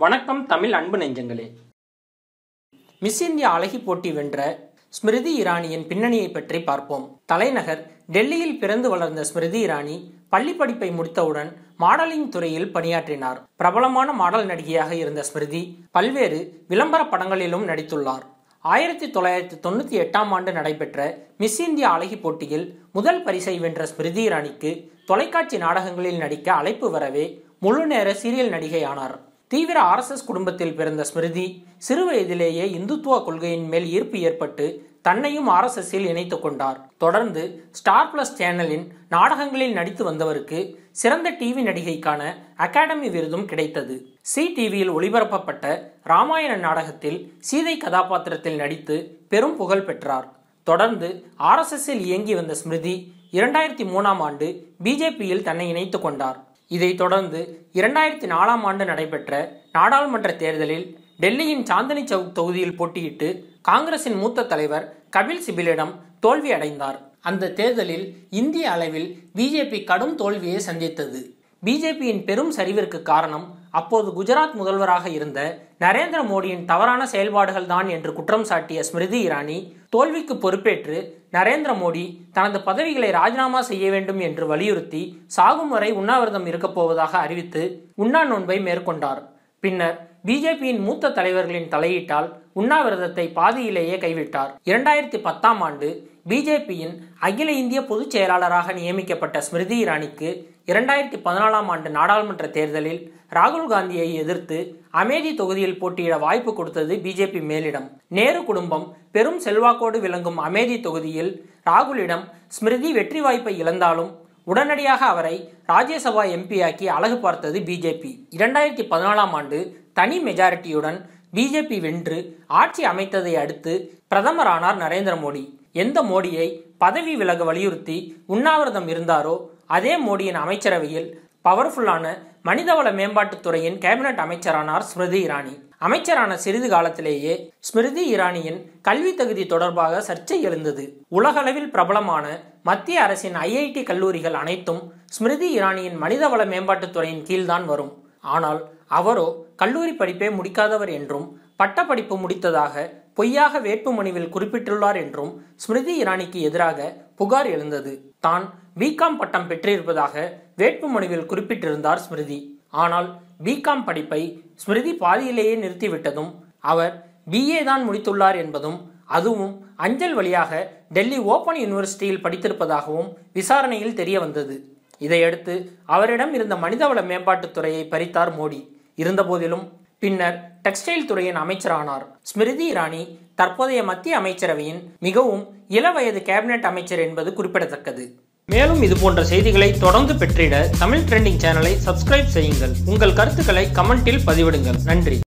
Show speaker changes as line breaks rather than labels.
வணக்கம் தமிழ் அன்பு நெஞ்சங்களே மிஸ் இந்தியா அழகி போட்டி வென்ற ஸ்மிருதி இரானியின் பின்னணியை பற்றி பார்ப்போம் தலைநகர் டெல்லியில் பிறந்து வளர்ந்த ஸ்மிருதி இரானி பள்ளி படிப்பை முடித்தவுடன் மாடலிங் துறையில் பணியாற்றினார் பிரபலமான மாடல் நடிகையாக இருந்த ஸ்மிருதி பல்வேறு விளம்பர படங்களிலும் நடித்துள்ளார் ஆயிரத்தி தொள்ளாயிரத்தி தொண்ணூற்றி எட்டாம் ஆண்டு நடைபெற்ற மிஸ் இந்தியா அழகி போட்டியில் முதல் பரிசை வென்ற ஸ்மிருதி இரானிக்கு தொலைக்காட்சி நாடகங்களில் நடிக்க அழைப்பு வரவே முழு நேர சீரியல் நடிகையானார் தீவிர ஆர்எஸ்எஸ் குடும்பத்தில் பிறந்த ஸ்மிருதி சிறு வயதிலேயே இந்துத்துவ கொள்கையின் மேல் ஈர்ப்பு ஏற்பட்டு தன்னையும் ஆர்எஸ்எஸ்ஸில் இணைத்துக் கொண்டார் தொடர்ந்து ஸ்டார் பிளஸ் சேனலின் நாடகங்களில் நடித்து வந்தவருக்கு சிறந்த டிவி நடிகைக்கான அகாடமி விருதும் கிடைத்தது சி டிவியில் ஒளிபரப்பப்பட்ட ராமாயண நாடகத்தில் சீதை கதாபாத்திரத்தில் நடித்து பெரும் புகழ் பெற்றார் தொடர்ந்து ஆர்எஸ்எஸ்ஸில் இயங்கி வந்த ஸ்மிருதி இரண்டாயிரத்தி மூணாம் ஆண்டு பிஜேபியில் தன்னை இணைத்துக் கொண்டார் இதைத் தொடர்ந்து இரண்டாயிரத்தி நாலாம் ஆண்டு நடைபெற்ற நாடாளுமன்ற தேர்தலில் டெல்லியின் சாந்தனி சவுக் தொகுதியில் போட்டியிட்டு காங்கிரசின் மூத்த தலைவர் கபில் சிபிலிடம் தோல்வி அடைந்தார் அந்த தேர்தலில் இந்திய அளவில் பிஜேபி கடும் தோல்வியை சந்தித்தது பிஜேபியின் பெரும் சரிவிற்கு காரணம் அப்போது குஜராத் முதல்வராக இருந்த நரேந்திர மோடியின் தவறான செயல்பாடுகள் தான் என்று குற்றம் சாட்டிய ஸ்மிருதி இரானி தோல்விக்கு பொறுப்பேற்று நரேந்திர மோடி தனது பதவிகளை ராஜினாமா செய்ய வேண்டும் என்று வலியுறுத்தி சாகும் வரை உண்ணாவிரதம் இருக்கப் போவதாக அறிவித்து உண்ணா நோன்பை மேற்கொண்டார் பின்னர் பிஜேபியின் மூத்த தலைவர்களின் தலையீட்டால் உண்ணாவிரதத்தை பாதியிலேயே கைவிட்டார் இரண்டாயிரத்தி பத்தாம் ஆண்டு பிஜேபியின் அகில இந்திய பொதுச் செயலாளராக நியமிக்கப்பட்ட ஸ்மிருதி இரானிக்கு இரண்டாயிரத்தி பதினாலாம் ஆண்டு நாடாளுமன்ற தேர்தலில் ராகுல் காந்தியை எதிர்த்து அமேதி தொகுதியில் போட்டியிட வாய்ப்பு கொடுத்தது பிஜேபி மேலிடம் நேரு குடும்பம் பெரும் செல்வாக்கோடு விளங்கும் அமேதி தொகுதியில் ராகுலிடம் ஸ்மிருதி வெற்றி வாய்ப்பை இழந்தாலும் உடனடியாக அவரை ராஜ்யசபா எம்பியாக்கி அழகு பார்த்தது பிஜேபி இரண்டாயிரத்தி பதினாலாம் ஆண்டு தனி மெஜாரிட்டியுடன் பிஜேபி வென்று ஆட்சி அமைத்ததை அடுத்து பிரதமரானார் நரேந்திர மோடி எந்த மோடியை பதவி விலக வலியுறுத்தி உண்ணாவிரதம் இருந்தாரோ அதே மோடியின் அமைச்சரவையில் பவர்ஃபுல்லான மனிதவள மேம்பாட்டுத்துறையின் கேபினட் அமைச்சரானார் ஸ்மிருதி இரானி அமைச்சரான சிறிது காலத்திலேயே ஸ்மிருதி இரானியின் கல்வி தகுதி தொடர்பாக சர்ச்சை எழுந்தது உலகளவில் பிரபலமான மத்திய அரசின் ஐஐடி கல்லூரிகள் அனைத்தும் ஸ்மிருதி இரானியின் மனிதவள மேம்பாட்டுத்துறையின் கீழ்தான் வரும் ஆனால் அவரோ கல்லூரி படிப்பே முடிக்காதவர் என்றும் பட்டப்படிப்பு முடித்ததாக பொய்யாக வேட்புமனுவில் குறிப்பிட்டுள்ளார் என்றும் ஸ்மிருதி இரானிக்கு எதிராக புகார் எழுந்தது தான் பிகாம் பட்டம் பெற்றிருப்பதாக வேட்புமனுவில் குறிப்பிட்டிருந்தார் ஸ்மிருதி ஆனால் பிகாம் படிப்பை ஸ்மிருதி பாதியிலேயே நிறுத்திவிட்டதும் அவர் பிஏ தான் முடித்துள்ளார் என்பதும் அதுவும் அஞ்சல் வழியாக டெல்லி ஓபன் யூனிவர்சிட்டியில் படித்திருப்பதாகவும் விசாரணையில் தெரிய வந்தது இதையடுத்து அவரிடம் இருந்த மனிதவள மேம்பாட்டுத் துறையை பறித்தார் மோடி இருந்தபோதிலும் பின்னர் டெக்ஸ்டைல் துறையின் அமைச்சரானார் ஸ்மிருதி இரானி தற்போதைய மத்திய அமைச்சரவையின் மிகவும் இளவயது கேபினெட் அமைச்சர் என்பது குறிப்பிடத்தக்கது மேலும் இது போன்ற செய்திகளை தொடர்ந்து பெற்றிட தமிழ் ட்ரெண்டிங் சேனலை சப்ஸ்கிரைப் செய்யுங்கள் உங்கள் கருத்துக்களை கமெண்டில் பதிவிடுங்கள் நன்றி